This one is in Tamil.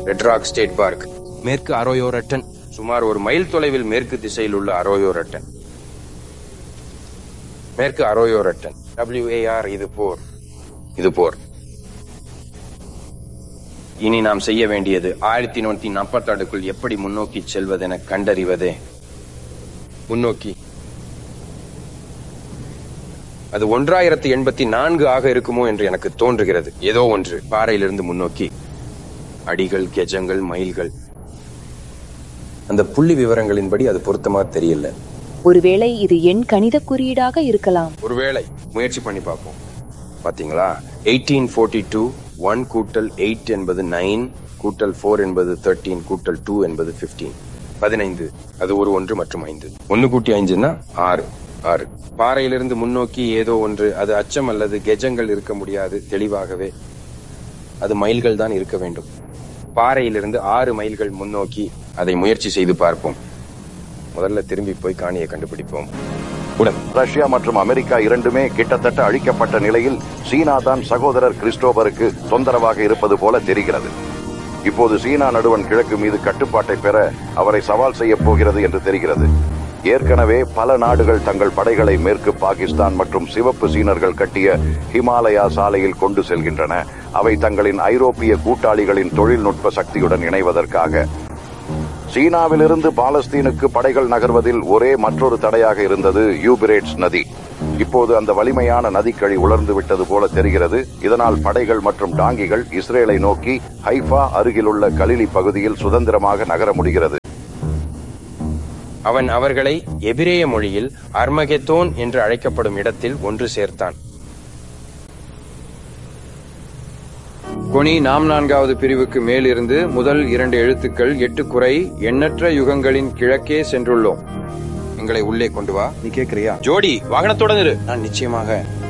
ரெட் ராக் ஸ்டேட் பார்க் மேற்கு அரோயோரட்டன் சுமார் ஒரு மைல் தொலைவில் மேற்கு திசையில் உள்ள அரோயோரட்டன் மேற்கு அரோயோரட்டன் WAR இது போர் இது போர் இனி நாம் செய்ய வேண்டியது ஆயிரத்தி நூத்தி நாற்பத்தாண்டுக்குள் எப்படி முன்னோக்கி செல்வதென கண்டறிவதே முன்னோக்கி அது ஒன்றாயிரத்தி எண்பத்தி நான்கு ஆக இருக்குமோ என்று எனக்கு தோன்றுகிறது ஏதோ ஒன்று பாறையிலிருந்து முன்னோக்கி அடிகள் கெஜங்கள் மைல்கள் அந்த புள்ளி விவரங்களின்படி அது பொருத்தமா தெரியல ஒருவேளை இது எண் கணித குறியீடாக இருக்கலாம் ஒருவேளை முயற்சி பண்ணி பார்ப்போம் பாத்தீங்களா எயிட்டீன் ஃபோர்ட்டி டூ ஒன் கூட்டல் எயிட் என்பது நைன் கூட்டல் ஃபோர் என்பது தேர்ட்டீன் கூட்டல் டூ என்பது பிப்டீன் பதினைந்து அது ஒரு ஒன்று மற்றும் ஐந்து ஒன்னு கூட்டி ஐந்துன்னா ஆறு ஆறு பாறையிலிருந்து முன்னோக்கி ஏதோ ஒன்று அது அச்சம் அல்லது கெஜங்கள் இருக்க முடியாது தெளிவாகவே அது மைல்கள் தான் இருக்க வேண்டும் பாறையிலிருந்து ஆறு மைல்கள் முன்னோக்கி அதை முயற்சி செய்து பார்ப்போம் முதல்ல திரும்பி போய் காணியை கண்டுபிடிப்போம் உடன் ரஷ்யா மற்றும் அமெரிக்கா இரண்டுமே கிட்டத்தட்ட அழிக்கப்பட்ட நிலையில் சீனா தான் சகோதரர் கிறிஸ்டோபருக்கு தொந்தரவாக இருப்பது போல தெரிகிறது இப்போது சீனா நடுவன் கிழக்கு மீது கட்டுப்பாட்டை பெற அவரை சவால் செய்யப் போகிறது என்று தெரிகிறது ஏற்கனவே பல நாடுகள் தங்கள் படைகளை மேற்கு பாகிஸ்தான் மற்றும் சிவப்பு சீனர்கள் கட்டிய ஹிமாலயா சாலையில் கொண்டு செல்கின்றன அவை தங்களின் ஐரோப்பிய கூட்டாளிகளின் தொழில்நுட்ப சக்தியுடன் இணைவதற்காக சீனாவிலிருந்து பாலஸ்தீனுக்கு படைகள் நகர்வதில் ஒரே மற்றொரு தடையாக இருந்தது யூபிரேட்ஸ் நதி இப்போது அந்த வலிமையான நதிக்கழி உலர்ந்து விட்டது போல தெரிகிறது இதனால் படைகள் மற்றும் டாங்கிகள் இஸ்ரேலை நோக்கி ஹைஃபா அருகிலுள்ள கலிலி பகுதியில் சுதந்திரமாக நகர முடிகிறது அவன் அவர்களை எபிரேய மொழியில் அர்மகெத்தோன் என்று அழைக்கப்படும் இடத்தில் ஒன்று சேர்த்தான் கொனி நாம் நான்காவது பிரிவுக்கு மேலிருந்து முதல் இரண்டு எழுத்துக்கள் எட்டு குறை எண்ணற்ற யுகங்களின் கிழக்கே சென்றுள்ளோம் எங்களை உள்ளே கொண்டு வா நீ கேக்குறியா ஜோடி வாகனத்துடன் இரு நான் நிச்சயமாக